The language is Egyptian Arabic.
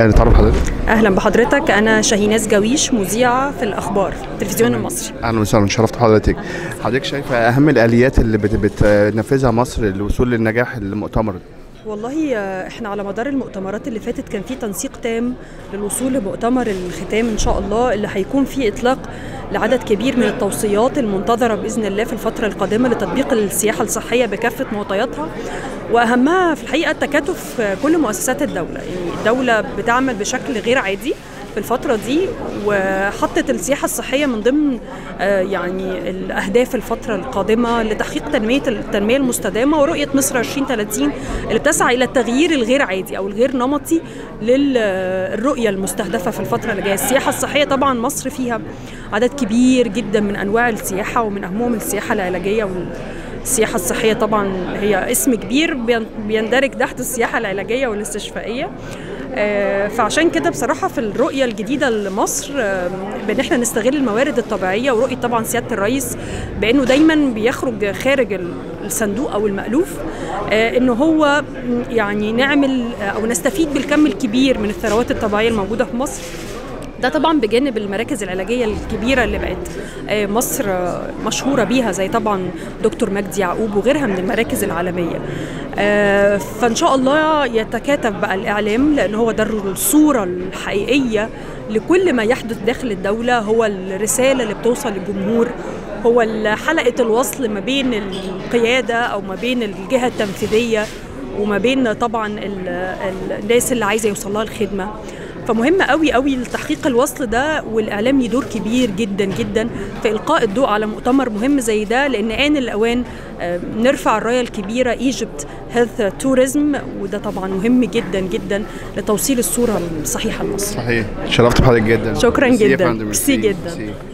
نتعرف حضرتك اهلا بحضرتك انا شاهيناز جويش مذيعه في الاخبار التلفزيون المصري اهلا وسهلا شرفت حضرتك حضرتك شايفه اهم الاليات اللي بت- بتنفذها مصر للوصول للنجاح المؤتمر ده والله آه، احنا على مدار المؤتمرات اللي فاتت كان في تنسيق تام للوصول لمؤتمر الختام ان شاء الله اللي هيكون فيه اطلاق لعدد كبير من التوصيات المنتظره باذن الله في الفتره القادمه لتطبيق السياحه الصحيه بكافه معطياتها واهمها في الحقيقه التكاتف آه، كل مؤسسات الدوله يعني الدوله بتعمل بشكل غير عادي في الفترة دي وحطت السياحة الصحية من ضمن آه، يعني الأهداف الفترة القادمة لتحقيق تنمية التنمية المستدامة ورؤية مصر 2030 اللي بتسعى إلى التغيير الغير عادي أو الغير نمطي للرؤية المستهدفة في الفترة اللي جاية السياحة الصحية طبعا مصر فيها عدد كبير جدا من أنواع السياحة ومن أهمهم السياحة العلاجية وال السياحة الصحية طبعا هي اسم كبير بين- بيندرج تحت السياحة العلاجية والاستشفائية آه، فعشان كده بصراحة في الرؤية الجديدة لمصر آه، بان احنا نستغل الموارد الطبيعية ورؤية طبعا سيادة الرئيس بانه دايما بيخرج خارج ال- الصندوق او المألوف آه، انه هو يعني نعمل آه، او نستفيد بالكم الكبير من الثروات الطبيعية الموجودة في مصر ده طبعا بجانب المراكز العلاجيه الكبيره اللي بقت آه، مصر آه، مشهوره بيها زي طبعا دكتور مجدي يعقوب وغيرها من المراكز العالميه آه، فان شاء الله يتكاتف بقى الاعلام لان هو ده الصوره الحقيقيه لكل ما يحدث داخل الدوله هو الرساله اللي بتوصل للجمهور هو حلقه الوصل ما بين القياده او ما بين الجهه التنفيذيه وما بين طبعا ال- ال- الناس اللي عايزه يوصل لها الخدمه فمهم قوي قوي لتحقيق الوصل ده والاعلام ليه دور كبير جدا جدا في القاء الضوء على مؤتمر مهم زي ده لان ان الاوان آه، نرفع الرايه الكبيره ايجيبت هيلث توريزم وده طبعا مهم جدا جدا لتوصيل الصوره الصحيحه لمصر صحيح شرفت بحضرتك جدا شكراً ميرسي يا جداً. فندم، ميرسي ميرسي. جداً. ميرسي.